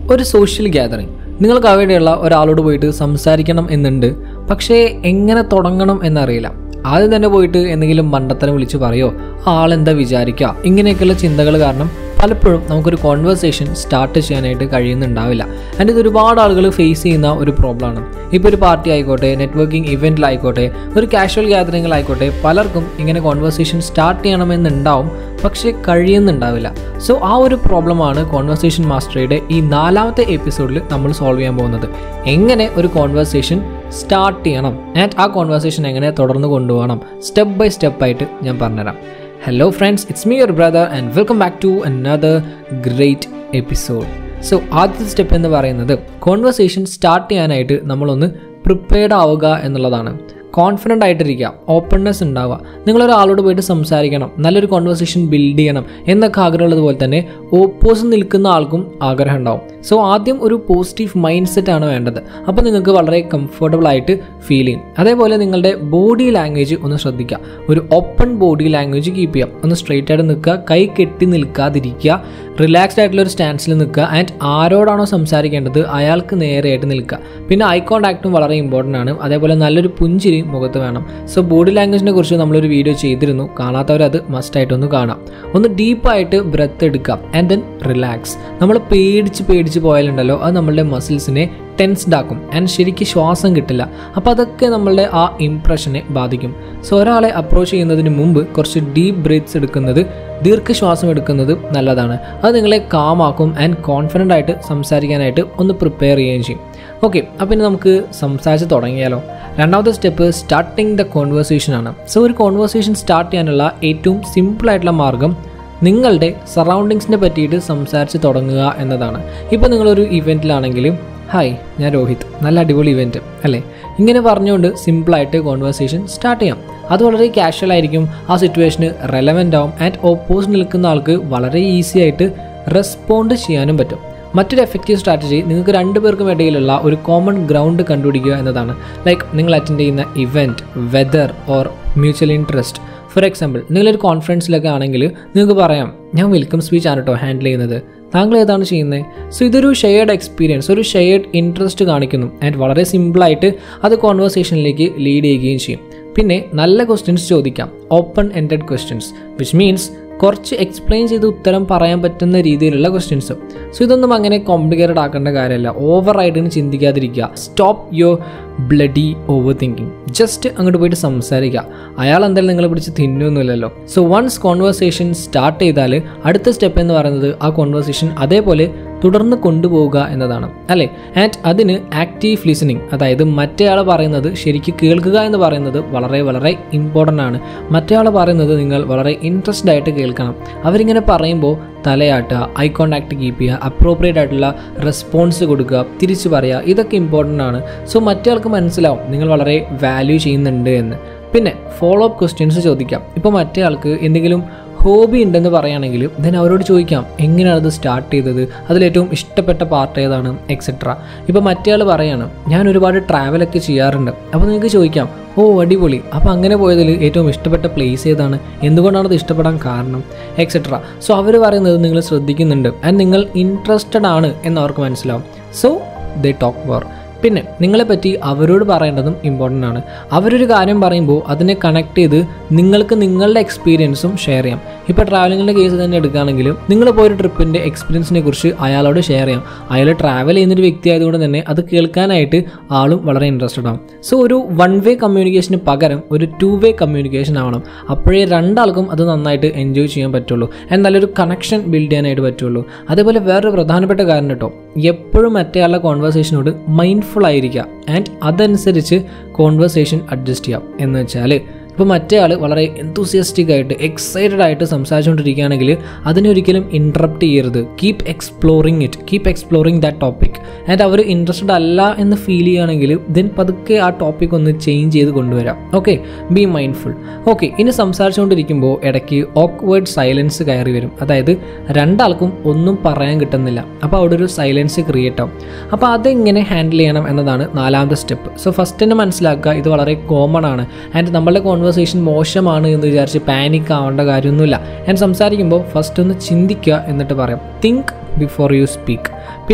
ഒരു social gathering നിങ്ങൾക്ക് അവിടെയുള്ള ഒരാളോട് പോയിട്ട് സംസാരിക്കണം എന്നുണ്ട് പക്ഷേ എങ്ങനെ തുടങ്ങണം എന്നറിയില്ല ആദ്യം തന്നെ പോയിട്ട് എന്തെങ്കിലും മണ്ടത്തരം വിളിച്ച് പറയോ ആ ആളെന്താ വിചാരിക്കുക ഇങ്ങനെയൊക്കെയുള്ള ചിന്തകൾ കാരണം പലപ്പോഴും നമുക്കൊരു കോൺവെർസേഷൻ സ്റ്റാർട്ട് ചെയ്യാനായിട്ട് കഴിയുന്നുണ്ടാവില്ല ആൻഡ് ഇത് ഒരുപാട് ആളുകൾ ഫേസ് ചെയ്യുന്ന ഒരു പ്രോബ്ലമാണ് ഇപ്പോൾ ഒരു പാർട്ടി ആയിക്കോട്ടെ നെറ്റ്വർക്കിംഗ് ഇവൻറ്റിലായിക്കോട്ടെ ഒരു കാഷ്വൽ ഗ്യാതറിങ്ങിലായിക്കോട്ടെ പലർക്കും ഇങ്ങനെ കോൺവെർസേഷൻ സ്റ്റാർട്ട് ചെയ്യണമെന്നുണ്ടാവും പക്ഷേ കഴിയുന്നുണ്ടാവില്ല സോ ആ ഒരു പ്രോബ്ലമാണ് കോൺവെർസേഷൻ മാസ്റ്ററിയുടെ ഈ നാലാമത്തെ എപ്പിസോഡിൽ നമ്മൾ സോൾവ് ചെയ്യാൻ പോകുന്നത് എങ്ങനെ ഒരു കോൺവെർസേഷൻ സ്റ്റാർട്ട് ചെയ്യണം ആൻഡ് ആ കോൺവെർസേഷൻ എങ്ങനെ തുടർന്ന് കൊണ്ടുപോകണം സ്റ്റെപ്പ് ബൈ സ്റ്റെപ്പ് ആയിട്ട് ഞാൻ പറഞ്ഞുതരാം hello friends it's me your brother and welcome back to another great episode so ആദ്യത്തെ സ്റ്റെപ്പ് എന്ന് പറയുന്നത് കോൺവെർസേഷൻ സ്റ്റാർട്ട് ചെയ്യാനായിട്ട് നമ്മളൊന്ന് പ്രിപ്പയർഡ് ആവുക എന്നുള്ളതാണ് കോൺഫിഡൻ്റ് ആയിട്ടിരിക്കുക ഓപ്പൺനെസ് ഉണ്ടാവുക നിങ്ങളൊരാളോട് പോയിട്ട് സംസാരിക്കണം നല്ലൊരു കോൺവെർസേഷൻ ബിൽഡ് ചെയ്യണം എന്നൊക്കെ ആഗ്രഹമുള്ളത് പോലെ തന്നെ ഓപ്പോസിറ്റ് നിൽക്കുന്ന ആൾക്കും ആഗ്രഹം ഉണ്ടാവും സോ ആദ്യം ഒരു പോസിറ്റീവ് മൈൻഡ് സെറ്റ് ആണ് വേണ്ടത് അപ്പോൾ നിങ്ങൾക്ക് വളരെ കംഫർട്ടബിൾ ആയിട്ട് ഫീൽ ചെയ്യും അതേപോലെ നിങ്ങളുടെ ബോഡി ലാംഗ്വേജ് ഒന്ന് ശ്രദ്ധിക്കുക ഒരു ഓപ്പൺ ബോഡി ലാംഗ്വേജ് കീപ്പ് ചെയ്യാം ഒന്ന് സ്ട്രെയിറ്റ് ആയിട്ട് നിൽക്കുക കൈ കെട്ടി നിൽക്കാതിരിക്കുക റിലാക്സ്ഡ് ആയിട്ടുള്ള ഒരു സ്റ്റാൻസിൽ നിൽക്കുക ആൻഡ് ആരോടാണോ സംസാരിക്കേണ്ടത് അയാൾക്ക് നേരെയായിട്ട് നിൽക്കുക പിന്നെ ഐ കോണ്ടാക്റ്റും വളരെ ഇമ്പോർട്ടൻ്റ് ആണ് അതേപോലെ നല്ലൊരു പുഞ്ചിരി മുഖത്ത് വേണം സോ ബോഡി ലാംഗ്വേജിനെ കുറിച്ച് നമ്മളൊരു വീഡിയോ ചെയ്തിരുന്നു കാണാത്തവരത് മസ്റ്റായിട്ടൊന്ന് കാണാം ഒന്ന് ഡീപ്പായിട്ട് ബ്രെത്ത് എടുക്കുക ആൻഡ് ദെൻ റിലാക്സ് നമ്മൾ പേടിച്ച് പേടിച്ച് പോയാലുണ്ടല്ലോ അത് നമ്മളുടെ മസിൽസിനെ ടെൻസ്ഡ് ആക്കും ആൻഡ് ശരിക്ക് ശ്വാസം കിട്ടില്ല അപ്പോൾ അതൊക്കെ നമ്മളുടെ ആ ഇംപ്രഷനെ ബാധിക്കും സോ ഒരാളെ അപ്രോച്ച് ചെയ്യുന്നതിന് മുമ്പ് കുറച്ച് ഡീപ്പ് ബ്രീത്ത്സ് എടുക്കുന്നത് ദീർഘശ്വാസം എടുക്കുന്നത് നല്ലതാണ് അത് നിങ്ങളെ കാമാക്കും ആൻഡ് കോൺഫിഡൻ്റ് ആയിട്ട് സംസാരിക്കാനായിട്ട് ഒന്ന് പ്രിപ്പയർ ചെയ്യുകയും ചെയ്യും ഓക്കെ അപ്പം ഇനി നമുക്ക് സംസാരിച്ച് തുടങ്ങിയാലോ രണ്ടാമത്തെ സ്റ്റെപ്പ് സ്റ്റാർട്ടിങ് ദ കോൺവെർസേഷൻ ആണ് സോ ഒരു കോൺവെർസേഷൻ സ്റ്റാർട്ട് ചെയ്യാനുള്ള ഏറ്റവും സിമ്പിൾ ആയിട്ടുള്ള മാർഗം നിങ്ങളുടെ സറൗണ്ടിങ്സിനെ പറ്റിയിട്ട് സംസാരിച്ച് തുടങ്ങുക എന്നതാണ് ഇപ്പോൾ നിങ്ങളൊരു ഇവൻറ്റിലാണെങ്കിൽ ഹായ് ഞാൻ രോഹിത് നല്ല അടിപൊളി ഇവൻറ്റ് അല്ലേ ഇങ്ങനെ പറഞ്ഞുകൊണ്ട് സിമ്പിളായിട്ട് കോൺവെർസേഷൻ സ്റ്റാർട്ട് ചെയ്യാം അത് വളരെ കാഷ്വൽ ആയിരിക്കും ആ സിറ്റുവേഷന് റെലവൻ്റ് ആവും ആൻഡ് ഓപ്പോസിറ്റ് നിൽക്കുന്ന ആൾക്ക് വളരെ ഈസി ആയിട്ട് റെസ്പോണ്ട് ചെയ്യാനും പറ്റും മറ്റൊരു എഫക്റ്റീവ് സ്ട്രാറ്റജി നിങ്ങൾക്ക് രണ്ടു പേർക്കും ഇടയിലുള്ള ഒരു കോമൺ ഗ്രൗണ്ട് കണ്ടുപിടിക്കുക എന്നതാണ് ലൈക്ക് നിങ്ങൾ അറ്റൻഡ് ചെയ്യുന്ന event whether or mutual interest for example നിങ്ങളൊരു കോൺഫറൻസിലൊക്കെ ആണെങ്കിൽ നിങ്ങൾക്ക് പറയാം ഞാൻ വെൽക്കം സ്പീച്ച് ആണ് കേട്ടോ ഹാൻഡിൽ ചെയ്യുന്നത് താങ്കൾ ഏതാണ് ചെയ്യുന്നത് സോ ഇതൊരു ഷെയർഡ് എക്സ്പീരിയൻസ് ഒരു ഷെയർഡ് ഇൻട്രസ്റ്റ് കാണിക്കുന്നു ആൻഡ് വളരെ സിമ്പിളായിട്ട് അത് കോൺവെർസേഷനിലേക്ക് ലീഡ് ചെയ്യുകയും ചെയ്യും പിന്നെ നല്ല ക്വസ്റ്റ്യൻസ് ചോദിക്കാം open ended questions which means കുറച്ച് എക്സ്പ്ലെയിൻ ചെയ്ത് ഉത്തരം പറയാൻ പറ്റുന്ന രീതിയിലുള്ള ക്വസ്റ്റ്യൻസ് സോ ഇതൊന്നും അങ്ങനെ കോംപ്ലിക്കേറ്റഡ് ആക്കേണ്ട കാര്യമല്ല ഓവറായിട്ട് ചിന്തിക്കാതിരിക്കുക stop your bloody over thinking just അങ്ങോട്ട് പോയിട്ട് സംസാരിക്കുക അയാൾ എന്തായാലും നിങ്ങളെ പിടിച്ച് തിന്നൊന്നുമില്ലല്ലോ സോ വൺസ് കോൺവെർസേഷൻ സ്റ്റാർട്ട് ചെയ്താൽ അടുത്ത സ്റ്റെപ്പ് എന്ന് പറയുന്നത് ആ കോൺവെർസേഷൻ അതേപോലെ തുടർന്ന് കൊണ്ടുപോവുക എന്നതാണ് അല്ലേ ആൻഡ് അതിന് ആക്റ്റീവ് ലിസണിങ് അതായത് മറ്റേയാൾ പറയുന്നത് ശരിക്കും കേൾക്കുക എന്ന് പറയുന്നത് വളരെ വളരെ ഇമ്പോർട്ടൻ്റ് ആണ് മറ്റേയാൾ പറയുന്നത് നിങ്ങൾ വളരെ ഇൻട്രസ്റ്റഡ് ആയിട്ട് കേൾക്കണം അവരിങ്ങനെ പറയുമ്പോൾ തലയാട്ടുക ഐ കോണ്ടാക്ട് കീപ്പ് ചെയ്യുക അപ്രോപ്രിയേറ്റ് ആയിട്ടുള്ള റെസ്പോൺസ് കൊടുക്കുക തിരിച്ചു പറയുക ഇതൊക്കെ ഇമ്പോർട്ടൻ്റ് ആണ് സോ മറ്റേയാൾക്ക് മനസ്സിലാവും നിങ്ങൾ വളരെ വാല്യൂ ചെയ്യുന്നുണ്ട് എന്ന് പിന്നെ ഫോളോ അപ്പ് ക്വസ്റ്റ്യൻസ് ചോദിക്കാം ഇപ്പോൾ മറ്റേ ആൾക്ക് എന്തെങ്കിലും ഹോബി ഉണ്ടെന്ന് പറയുകയാണെങ്കിൽ ദെൻ അവരോട് ചോദിക്കാം എങ്ങനെയാണ് അത് സ്റ്റാർട്ട് ചെയ്തത് അതിലേറ്റവും ഇഷ്ടപ്പെട്ട പാർട്ട് ഏതാണ് എക്സെട്ര ഇപ്പോൾ മറ്റേ ആൾ പറയാണ് ഞാൻ ഒരുപാട് ട്രാവലൊക്കെ ചെയ്യാറുണ്ട് അപ്പോൾ നിങ്ങൾക്ക് ചോദിക്കാം ഓ അടിപൊളി അപ്പോൾ അങ്ങനെ പോയതിൽ ഏറ്റവും ഇഷ്ടപ്പെട്ട പ്ലേസ് ഏതാണ് എന്തുകൊണ്ടാണ് അത് ഇഷ്ടപ്പെടാൻ കാരണം എക്സെട്ര സോ അവർ പറയുന്നത് നിങ്ങൾ ശ്രദ്ധിക്കുന്നുണ്ട് ആൻഡ് നിങ്ങൾ ഇൻട്രസ്റ്റഡ് ആണ് എന്ന് അവർക്ക് മനസ്സിലാവും സോ ദേ ടോക്ക് ഫോർ പിന്നെ നിങ്ങളെപ്പറ്റി അവരോട് പറയേണ്ടതും ഇമ്പോർട്ടൻ്റ് ആണ് അവരൊരു കാര്യം പറയുമ്പോൾ അതിനെ കണക്ട് ചെയ്ത് നിങ്ങൾക്ക് നിങ്ങളുടെ എക്സ്പീരിയൻസും ഷെയർ ചെയ്യാം ഇപ്പോൾ ട്രാവലിങ്ങിൻ്റെ കേസ് തന്നെ എടുക്കുകയാണെങ്കിൽ നിങ്ങൾ പോയൊരു ട്രിപ്പിൻ്റെ എക്സ്പീരിയൻസിനെ കുറിച്ച് അയാളോട് ഷെയർ ചെയ്യാം അയാൾ ട്രാവൽ ചെയ്യുന്നൊരു വ്യക്തി ആയതുകൊണ്ട് തന്നെ അത് കേൾക്കാനായിട്ട് ആളും വളരെ ഇൻട്രസ്റ്റഡ് ആവും സോ ഒരു വൺ വേ കമ്മ്യൂണിക്കേഷന് പകരം ഒരു ടു വേ കമ്മ്യൂണിക്കേഷൻ ആവണം അപ്പോഴേ രണ്ടാൾക്കും അത് നന്നായിട്ട് എൻജോയ് ചെയ്യാൻ പറ്റുള്ളൂ നല്ലൊരു കണക്ഷൻ ബിൽഡ് ചെയ്യാനായിട്ട് പറ്റുള്ളൂ അതേപോലെ വേറൊരു പ്രധാനപ്പെട്ട കാര്യം കേട്ടോ എപ്പോഴും മറ്റേയാളുടെ കോൺവെർസേഷനോട് മൈൻഡ്ഫുൾ ആയിരിക്കുക ആൻഡ് അതനുസരിച്ച് കോൺവെർസേഷൻ അഡ്ജസ്റ്റ് ചെയ്യാം എന്ന് വെച്ചാൽ ഇപ്പോൾ മറ്റേ ആൾ വളരെ എന്തൂസിയസ്റ്റിക് ആയിട്ട് എക്സൈറ്റഡ് ആയിട്ട് സംസാരിച്ചുകൊണ്ടിരിക്കുകയാണെങ്കിൽ അതിനെ ഒരിക്കലും ഇൻട്രപ്റ്റ് ചെയ്യരുത് keep exploring it keep exploring that topic and അവർ ഇൻട്രസ്റ്റഡ് അല്ല എന്ന് ഫീൽ ചെയ്യുകയാണെങ്കിൽ ദെൻ പതുക്കെ ആ ടോപ്പിക് ഒന്ന് ചേഞ്ച് ചെയ്ത് കൊണ്ടുവരാം ഓക്കെ ബി മൈൻഡ്ഫുൾ ഓക്കെ ഇനി സംസാരിച്ചുകൊണ്ടിരിക്കുമ്പോൾ ഇടയ്ക്ക് ഓക്വേർഡ് സൈലൻസ് കയറി വരും അതായത് രണ്ടാൾക്കും ഒന്നും പറയാൻ കിട്ടുന്നില്ല അപ്പോൾ അവിടെ ഒരു സൈലൻസ് ക്രിയേറ്റ് ആവും അപ്പോൾ അതെങ്ങനെ ഹാൻഡിൽ ചെയ്യണം എന്നതാണ് നാലാമത്തെ സ്റ്റെപ്പ് സോ ഫസ്റ്റ് തന്നെ മനസ്സിലാക്കുക ഇത് വളരെ കോമൺ ആണ് ആൻഡ് നമ്മളുടെ കോൺവെർസേഷൻ മോശമാണ് എന്ന് വിചാരിച്ച് പാനിക് ആവേണ്ട കാര്യമൊന്നുമില്ല ഞാൻ സംസാരിക്കുമ്പോൾ ഫസ്റ്റ് ഒന്ന് ചിന്തിക്കുക എന്നിട്ട് പറയാം തിങ്ക് ബിഫോർ യു സ്പീക്ക് പിന്നെ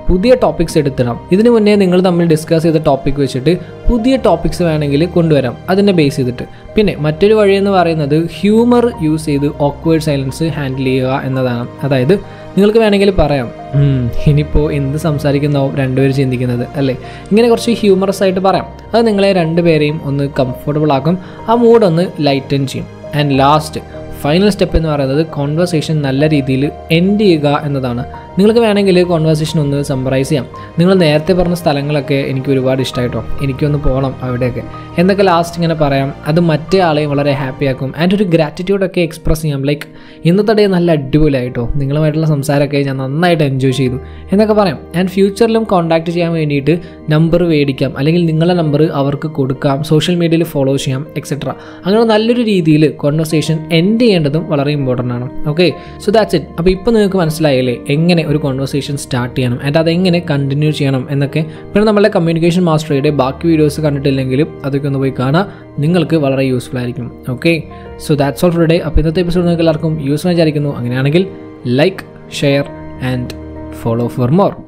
പുതിയ ടോപ്പിക്സ് എടുത്തിടാം ഇതിനു മുന്നേ നിങ്ങൾ തമ്മിൽ ഡിസ്കസ് ചെയ്ത ടോപ്പിക് വെച്ചിട്ട് പുതിയ ടോപ്പിക്സ് വേണമെങ്കിൽ കൊണ്ടുവരാം അതിനെ ബേസ് ചെയ്തിട്ട് പിന്നെ മറ്റൊരു വഴി എന്ന് പറയുന്നത് ഹ്യൂമർ യൂസ് ചെയ്ത് ഓക്വേർഡ് സൈലൻസ് ഹാൻഡിൽ ചെയ്യുക എന്നതാണ് അതായത് നിങ്ങൾക്ക് വേണമെങ്കിൽ പറയാം "ഉം, ഇനിയിപ്പോൾ എന്ത് സംസാരിക്കുന്നതാവും രണ്ടുപേരും ചിന്തിക്കുന്നത് അല്ലേ ഇങ്ങനെ കുറച്ച് ഹ്യൂമറസ് ആയിട്ട് പറയാം അത് നിങ്ങളെ രണ്ടുപേരെയും ഒന്ന് കംഫർട്ടബിൾ ആക്കും ആ മൂഡ് ഒന്ന് ലൈറ്റൻ ചെയ്യും ആൻഡ് ലാസ്റ്റ് ഫൈനൽ സ്റ്റെപ്പ് എന്ന് പറയുന്നത് കോൺവെർസേഷൻ നല്ല രീതിയിൽ എൻഡ് ചെയ്യുക എന്നതാണ് നിങ്ങൾക്ക് വേണമെങ്കിൽ കോൺവെർസേഷൻ ഒന്ന് സമ്മറൈസ് ചെയ്യാം നിങ്ങൾ നേരത്തെ പറഞ്ഞ സ്ഥലങ്ങളൊക്കെ എനിക്ക് ഒരുപാട് ഇഷ്ടമായിട്ടോ എനിക്കൊന്ന് പോകണം അവിടെയൊക്കെ എന്നൊക്കെ ലാസ്റ്റ് ഇങ്ങനെ പറയാം അത് മറ്റേ ആളെയും വളരെ ഹാപ്പി ആക്കും ആൻഡ് ഒരു ഗ്രാറ്റിറ്റ്യൂഡൊക്കെ എക്സ്പ്രസ് ചെയ്യാം ലൈക്ക് ഇന്നത്തെ ഡേ നല്ല അടിപൊളിയായിട്ടോ നിങ്ങളുമായിട്ടുള്ള സംസാരമൊക്കെ ഞാൻ നന്നായിട്ട് എൻജോയ് ചെയ്തു എന്നൊക്കെ പറയാം ആൻഡ് ഫ്യൂച്ചറിലും കോൺടാക്ട് ചെയ്യാൻ വേണ്ടിയിട്ട് നമ്പർ മേടിക്കാം അല്ലെങ്കിൽ നിങ്ങളുടെ നമ്പർ അവർക്ക് കൊടുക്കാം സോഷ്യൽ മീഡിയയിൽ ഫോളോ ചെയ്യാം എക്സെട്ര അങ്ങനെ നല്ലൊരു രീതിയിൽ കോൺവെർസേഷൻ എൻഡ് ചെയ്യേണ്ടതും വളരെ ഇമ്പോർട്ടൻ്റ് ആണ് ഓക്കെ സോ ദാറ്റ്സ് ഇറ്റ് അപ്പോൾ ഇപ്പോൾ നിങ്ങൾക്ക് മനസ്സിലായില്ലേ എങ്ങനെ ഒരു കോൺവെർസേഷൻ സ്റ്റാർട്ട് ചെയ്യണം ആൻഡ് അതെങ്ങനെ കണ്ടിന്യൂ ചെയ്യണം എന്നൊക്കെ പിന്നെ നമ്മുടെ കമ്മ്യൂണിക്കേഷൻ മാസ്റ്ററുടെ ബാക്കി വീഡിയോസ് കണ്ടിട്ടില്ലെങ്കിലും അതൊക്കെ ഒന്ന് പോയി കാണാം നിങ്ങൾക്ക് വളരെ യൂസ്ഫുൾ ആയിരിക്കും okay so that's all for day അപ്പോൾ ഇന്നത്തെ എപ്പിസോഡ് നിങ്ങൾക്ക് എല്ലാവർക്കും യൂസ്ഫുൾ വിചാരിക്കുന്നു അങ്ങനെയാണെങ്കിൽ like share and follow for more